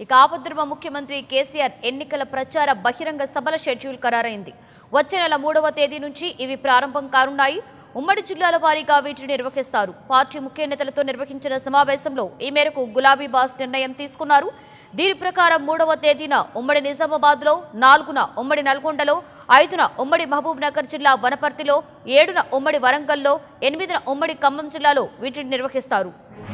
ఇక ఆపద్ధర్మ ముఖ్యమంత్రి కేసీఆర్ ఎన్నికల ప్రచార బహిరంగ సభల షెడ్యూల్ ఖరారైంది వచ్చే నెల మూడవ తేదీ నుంచి ఇవి ప్రారంభం కానున్నాయి ఉమ్మడి జిల్లాల వారీగా వీటిని నిర్వహిస్తారు పార్టీ ముఖ్య నేతలతో నిర్వహించిన సమావేశంలో ఈ మేరకు గులాబీ బాస్ నిర్ణయం తీసుకున్నారు దీని ప్రకారం మూడవ తేదీన ఉమ్మడి నిజామాబాద్ లో నాలుగున ఉమ్మడి నల్గొండలో ఐదున ఉమ్మడి మహబూబ్ నగర్ జిల్లా వనపర్తిలో ఏడున ఉమ్మడి వరంగల్లో ఎనిమిదిన ఉమ్మడి ఖమ్మం జిల్లాలో వీటిని నిర్వహిస్తారు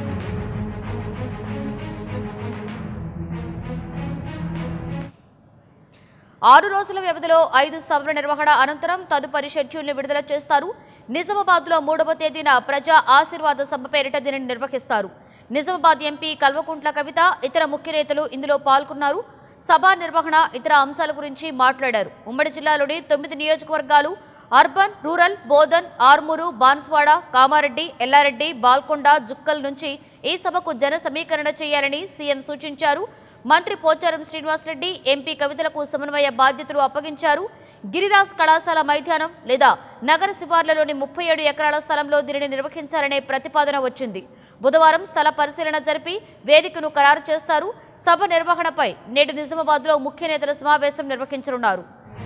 ఆరు రోజుల వ్యవధిలో ఐదు సభల నిర్వహణ అనంతరం తదుపరి షెడ్యూల్ని విడుదల చేస్తారు నిజామాబాద్ లో మూడవ తేదీన ప్రజా ఆశీర్వాద సభ పేరిట దీనిని నిర్వహిస్తారు నిజామాబాద్ ఎంపీ కల్వకుంట్ల కవిత ఇతర ముఖ్య నేతలు ఇందులో పాల్గొన్నారు సభ నిర్వహణ ఇతర అంశాల గురించి మాట్లాడారు ఉమ్మడి జిల్లాలోని తొమ్మిది నియోజకవర్గాలు అర్బన్ రూరల్ బోధన్ ఆర్మూరు బాన్స్వాడ కామారెడ్డి ఎల్లారెడ్డి బాల్కొండ జుక్కల్ నుంచి ఈ సభకు జన సమీకరణ చేయాలని సీఎం సూచించారు మంత్రి పోచారం శ్రీనివాసరెడ్డి ఎంపీ కవితలకు సమన్వయ బాధ్యతలు అప్పగించారు గిరిరాజ్ కళాశాల మైదానం లేదా నగర శివార్లలోని ముప్పై ఏడు ఎకరాల స్థలంలో దీనిని నిర్వహించాలనే ప్రతిపాదన వచ్చింది బుధవారం స్థల పరిశీలన జరిపి వేదికను ఖరారు చేస్తారు సభ నిర్వహణపై నేడు నిజామాబాద్లో ముఖ్య నేతల సమావేశం నిర్వహించనున్నారు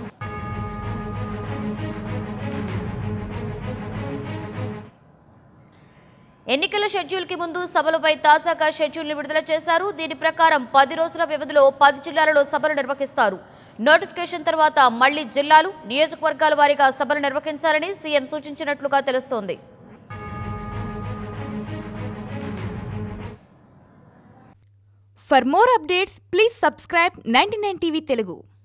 ఎన్నికల షెడ్యూల్ కి ముందు సభలపై తాజాగా షెడ్యూల్ ని విడుదల చేశారు దీని ప్రకారం పది రోజుల వ్యవధిలో పది జిల్లాలలో సభలు నిర్వహిస్తారు నోటిఫికేషన్ తర్వాత మళ్లీ జిల్లాలు నియోజకవర్గాల వారీగా సభలు నిర్వహించాలని సీఎం సూచించినట్లుగా తెలుస్తోంది For more updates, please subscribe 99 TV Telugu.